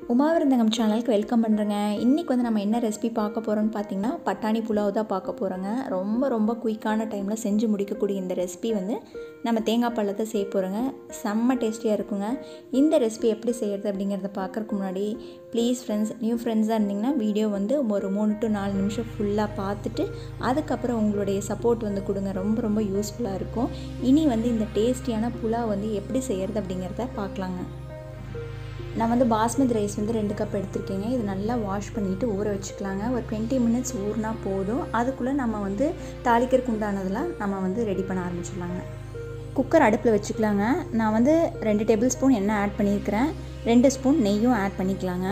உமாவிருந்தகம் சேனலுக்கு வெல்கம் பண்ணுறேங்க இன்றைக்கி வந்து நம்ம என்ன ரெசிபி பார்க்க போகிறோம்னு பார்த்தீங்கன்னா பட்டாணி புலாவ் தான் பார்க்க போகிறோங்க ரொம்ப ரொம்ப குயிக்கான டைமில் செஞ்சு முடிக்கக்கூடிய இந்த ரெசிபி வந்து நம்ம தேங்காய் பழத்தை செய்ய போகிறோங்க செம்ம டேஸ்டியாக இருக்குங்க இந்த ரெசிபி எப்படி செய்கிறது அப்படிங்கிறத பார்க்குறதுக்கு முன்னாடி ப்ளீஸ் ஃப்ரெண்ட்ஸ் நியூ ஃப்ரெண்ட்ஸாக இருந்தீங்கன்னா வீடியோ வந்து ஒரு மூணு டு நாலு நிமிஷம் ஃபுல்லாக பார்த்துட்டு அதுக்கப்புறம் உங்களுடைய சப்போர்ட் வந்து கொடுங்க ரொம்ப ரொம்ப யூஸ்ஃபுல்லாக இருக்கும் இனி வந்து இந்த டேஸ்டியான புலாவ் வந்து எப்படி செய்கிறது அப்படிங்கிறத பார்க்கலாங்க நான் வந்து பாஸ்மதி ரைஸ் வந்து ரெண்டு கப் எடுத்திருக்கேங்க இது நல்லா வாஷ் பண்ணிவிட்டு ஊற வச்சுக்கலாங்க ஒரு டுவெண்ட்டி மினிட்ஸ் ஊறினா போதும் அதுக்குள்ளே நம்ம வந்து தாளிக்கிறதுக்கு உண்டானதெல்லாம் நம்ம வந்து ரெடி பண்ண ஆரம்பிச்சிடலாங்க குக்கர் அடுப்பில் வச்சுக்கலாங்க நான் வந்து ரெண்டு டேபிள் ஸ்பூன் எண்ணெய் ஆட் பண்ணியிருக்கிறேன் ரெண்டு ஸ்பூன் நெய்யும் ஆட் பண்ணிக்கலாங்க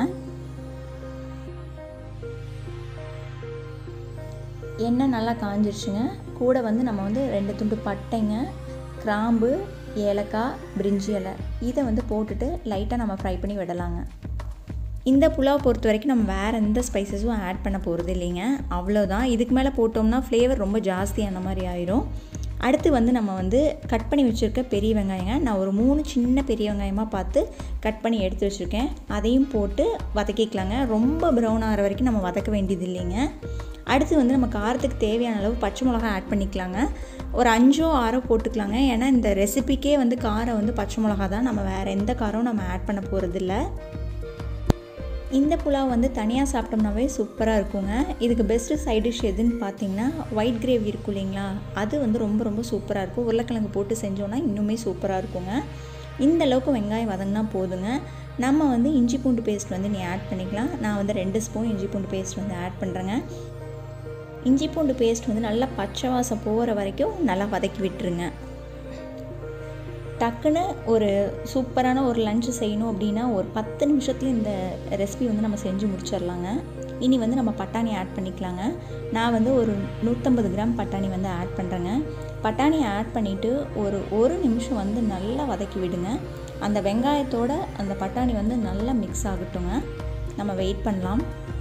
எண்ணெய் நல்லா காஞ்சிருச்சுங்க கூட வந்து நம்ம வந்து ரெண்டு துண்டு பட்டைங்க கிராம்பு ஏலக்காய் பிரிஞ்சி இலை இதை வந்து போட்டுட்டு லைட்டாக நம்ம ஃப்ரை பண்ணி விடலாங்க இந்த புலாவ் பொறுத்த வரைக்கும் நம்ம வேறு எந்த ஸ்பைசஸும் ஆட் பண்ண போகிறது இல்லைங்க அவ்வளோதான் இதுக்கு மேலே போட்டோம்னா ஃப்ளேவர் ரொம்ப ஜாஸ்தியான மாதிரி ஆயிரும் அடுத்து வந்து நம்ம வந்து கட் பண்ணி வச்சுருக்க பெரிய வெங்காயங்க நான் ஒரு மூணு சின்ன பெரிய வெங்காயமாக பார்த்து கட் பண்ணி எடுத்து வச்சுருக்கேன் அதையும் போட்டு வதக்கிக்கலாங்க ரொம்ப ப்ரௌன் ஆகிற வரைக்கும் நம்ம வதக்க வேண்டியது இல்லைங்க அடுத்து வந்து நம்ம காரத்துக்கு தேவையான அளவு பச்சை மிளகா ஆட் பண்ணிக்கலாங்க ஒரு அஞ்சோ ஆறோ போட்டுக்கலாங்க ஏன்னா இந்த ரெசிபிக்கே வந்து காரம் வந்து பச்சை மிளகா தான் நம்ம வேறு எந்த காரம் நம்ம ஆட் பண்ண போகிறதில்ல இந்த புலாவ் வந்து தனியாக சாப்பிட்டோம்னாவே சூப்பராக இருக்குங்க இதுக்கு பெஸ்ட்டு சைட் டிஷ் எதுன்னு பார்த்தீங்கன்னா ஒயிட் கிரேவி இருக்கும் இல்லைங்களா அது வந்து ரொம்ப ரொம்ப சூப்பராக இருக்கும் உருளைக்கிழங்கு போட்டு செஞ்சோன்னா இன்னுமே சூப்பராக இருக்குங்க இந்த அளவுக்கு வெங்காயம் வதங்கினா போதுங்க நம்ம வந்து இஞ்சி பூண்டு பேஸ்ட் வந்து நீ ஆட் பண்ணிக்கலாம் நான் வந்து ரெண்டு ஸ்பூன் இஞ்சி பூண்டு பேஸ்ட் வந்து ஆட் பண்ணுறேங்க இஞ்சி பூண்டு பேஸ்ட் வந்து நல்லா பச்சை வாசம் போகிற வரைக்கும் நல்லா வதக்கி விட்டுருங்க டக்குன்னு ஒரு சூப்பரான ஒரு லஞ்சு செய்யணும் அப்படின்னா ஒரு பத்து நிமிஷத்துல இந்த ரெசிபி வந்து நம்ம செஞ்சு முடிச்சிடலாங்க இனி வந்து நம்ம பட்டாணி ஆட் பண்ணிக்கலாங்க நான் வந்து ஒரு நூற்றம்பது கிராம் பட்டாணி வந்து ஆட் பண்ணுறேங்க பட்டாணி ஆட் பண்ணிவிட்டு ஒரு ஒரு நிமிஷம் வந்து நல்லா வதக்கி விடுங்க அந்த வெங்காயத்தோட அந்த பட்டாணி வந்து நல்லா மிக்ஸ் ஆகட்டுங்க நம்ம வெயிட் பண்ணலாம்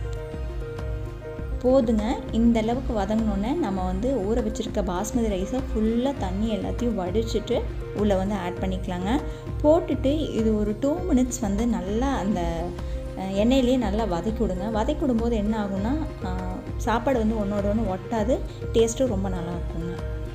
போதுங்க இந்த அளவுக்கு வதங்கினோன்னே நம்ம வந்து ஊற வச்சுருக்க பாஸ்மதி ரைஸை ஃபுல்லாக தண்ணி எல்லாத்தையும் வடிச்சிட்டு உள்ளே வந்து ஆட் பண்ணிக்கலாங்க போட்டுட்டு இது ஒரு டூ மினிட்ஸ் வந்து நல்லா அந்த எண்ணெயிலேயே நல்லா வதக்கி விடுங்க வதக்கி விடும்போது என்ன ஆகும்னா சாப்பாடு வந்து ஒன்றோட ஒன்று ஒட்டாது டேஸ்ட்டும் ரொம்ப நல்லா இருக்குங்க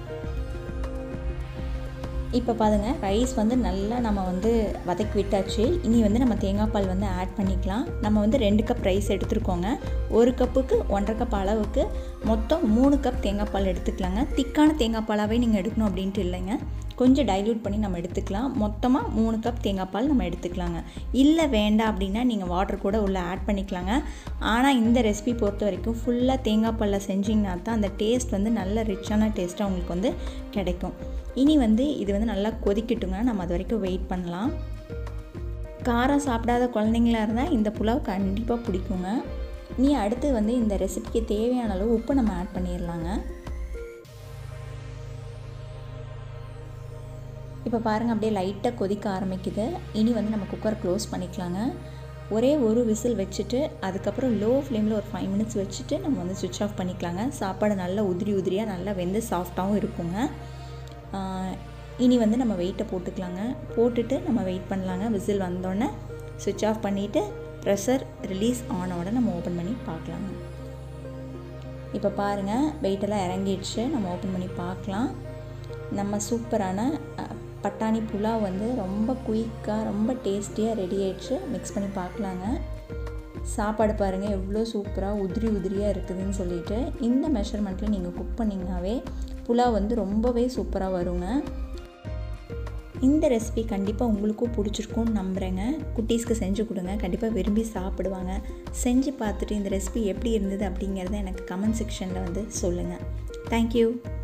இப்போ பாருங்க ரைஸ் வந்து நல்லா நம்ம வந்து வதக்கி விட்டாச்சு இனி வந்து நம்ம தேங்காய் பால் வந்து ஆட் பண்ணிக்கலாம் நம்ம வந்து ரெண்டு கப் ரைஸ் எடுத்துருக்கோங்க ஒரு கப்புக்கு ஒன்றரை கப் அளவுக்கு மொத்தம் மூணு கப் தேங்காய் பால் எடுத்துக்கலாங்க திக்கான தேங்காய் பாலாகவே நீங்கள் எடுக்கணும் அப்படின்ட்டு இல்லைங்க கொஞ்சம் டைல்யூட் பண்ணி நம்ம எடுத்துக்கலாம் மொத்தமாக மூணு கப் தேங்காய் பால் நம்ம எடுத்துக்கலாங்க இல்லை வேண்டாம் அப்படின்னா நீங்கள் வாட்டர் கூட உள்ளே ஆட் பண்ணிக்கலாங்க ஆனால் இந்த ரெசிபி பொறுத்த வரைக்கும் ஃபுல்லாக தேங்காய் பாலில் செஞ்சிங்கன்னா தான் அந்த டேஸ்ட் வந்து நல்ல ரிச்சான டேஸ்ட்டாக உங்களுக்கு வந்து கிடைக்கும் இனி வந்து இது வந்து நல்லா கொதிக்கட்டுங்க நம்ம அது வரைக்கும் வெயிட் பண்ணலாம் காரம் சாப்பிடாத குழந்தைங்களா இருந்தால் இந்த புலாவ் கண்டிப்பாக பிடிக்குங்க நீ அடுத்து வந்து இந்த ரெசிபிக்கு தேவையான அளவு உப்பு நம்ம ஆட் பண்ணிடலாங்க இப்போ பாருங்கள் அப்படியே லைட்டாக கொதிக்க ஆரம்பிக்குது இனி வந்து நம்ம குக்கர் க்ளோஸ் பண்ணிக்கலாங்க ஒரே ஒரு விசில் வச்சுட்டு அதுக்கப்புறம் லோ ஃப்ளேமில் ஒரு ஃபைவ் மினிட்ஸ் வச்சுட்டு நம்ம வந்து சுவிட்ச் ஆஃப் பண்ணிக்கலாங்க சாப்பாடு நல்லா உதிரி உதிரியாக நல்லா வெந்து சாஃப்டாகவும் இருக்குங்க இனி வந்து நம்ம வெயிட்டை போட்டுக்கலாங்க போட்டுட்டு நம்ம வெயிட் பண்ணலாங்க விசில் வந்தோடனே சுவிட்ச் ஆஃப் பண்ணிவிட்டு ப்ரெஷர் ரிலீஸ் ஆனோட நம்ம ஓப்பன் பண்ணி பார்க்கலாங்க இப்போ பாருங்கள் வெயிட்டெல்லாம் இறங்கிடுச்சு நம்ம ஓப்பன் பண்ணி பார்க்கலாம் நம்ம சூப்பரான பட்டாணி புலாவ் வந்து ரொம்ப குயிக்காக ரொம்ப டேஸ்டியாக ரெடி ஆயிடுச்சு மிக்ஸ் பண்ணி பார்க்கலாங்க சாப்பாடு பாருங்கள் எவ்வளோ சூப்பராக உதிரி உதிரியாக இருக்குதுன்னு சொல்லிட்டு இந்த மெஷர்மெண்ட்டில் நீங்கள் குக் பண்ணிங்கனாவே புலாவ் வந்து ரொம்பவே சூப்பராக வருங்க இந்த ரெசிபி கண்டிப்பாக உங்களுக்கும் பிடிச்சிருக்கும்னு நம்புகிறேங்க குட்டீஸ்க்கு செஞ்சு கொடுங்க கண்டிப்பாக விரும்பி சாப்பிடுவாங்க செஞ்சு பார்த்துட்டு இந்த ரெசிபி எப்படி இருந்தது அப்படிங்கிறத எனக்கு கமெண்ட் செக்ஷனில் வந்து சொல்லுங்கள் தேங்க்யூ